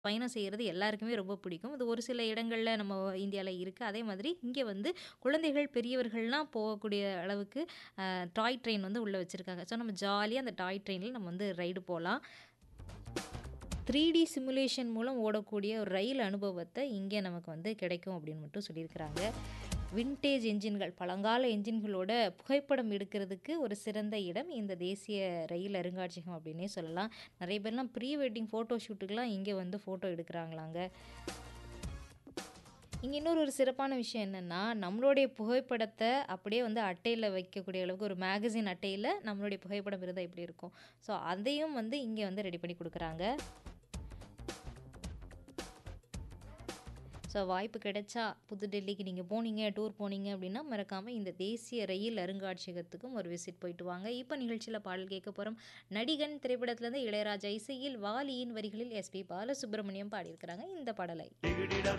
பயணம் செய்கிறது எல்லாருக்குமே ரொம்ப பிடிக்கும். இது ஒரு சில இடங்கள்ல நம்ம இந்தியால இருக்கு. அதே மாதிரி இங்க வந்து குழந்தைகள், பெரியவர்கள்லாம் போகக்கூடிய அளவுக்கு அ டாய் ட்ரெயின் வந்து உள்ள வச்சிருக்காங்க. ஸோ நம்ம ஜாலியா அந்த டாய் ட்ரெயின்ல நம்ம வந்து ரைடு போலாம். 3டி சிமுலேஷன் மூலம் ஓடக்கூடிய ஒரு ரயில் அனுபவத்த இங்க நமக்கு வந்து கிடைக்கும் அப்படின்னு மட்டும் சொல்லியிருக்கிறாங்க. வின்டேஜ் என்ஜின்கள் பழங்கால என்ஜின்களோட புகைப்படம் எடுக்கிறதுக்கு ஒரு சிறந்த இடம் இந்த தேசிய ரயில் அருங்காட்சியகம் அப்படின்னே சொல்லலாம். நெறைய பேர்லாம் ப்ரீ வெட்டிங் ஃபோட்டோ ஷூட்டுக்குலாம் இங்க வந்து ஃபோட்டோ எடுக்குறாங்களாங்க. இங்க இன்னொரு ஒரு சிறப்பான விஷயம் என்னன்னா, நம்மளுடைய புகைப்படத்த அப்படியே வந்து அட்டையில வைக்கக்கூடிய அளவுக்கு ஒரு மேகசின் அட்டையில நம்மளுடைய புகைப்படம் இருந்தா எப்படி இருக்கும்? ஸோ அதையும் வந்து இங்க வந்து ரெடி பண்ணி குடுக்குறாங்க. ஸோ வாய்ப்பு கிடைச்சா புது டெல்லிக்கு நீங்க போனீங்க, டூர் போனீங்க அப்படின்னா, மறக்காம இந்த தேசிய ரயில் அருங்காட்சியகத்துக்கும் ஒரு விசிட் போயிட்டு வாங்க. இப்ப நிகழ்ச்சியில பாடல் கேட்க போறோம். நடிகன் திரைப்படத்திலிருந்து இளையராஜா இசையில் வாலியின் வரிகளில் எஸ்பி பாலசுப்ரமணியம் பாடியிருக்கிறாங்க இந்த பாடலை.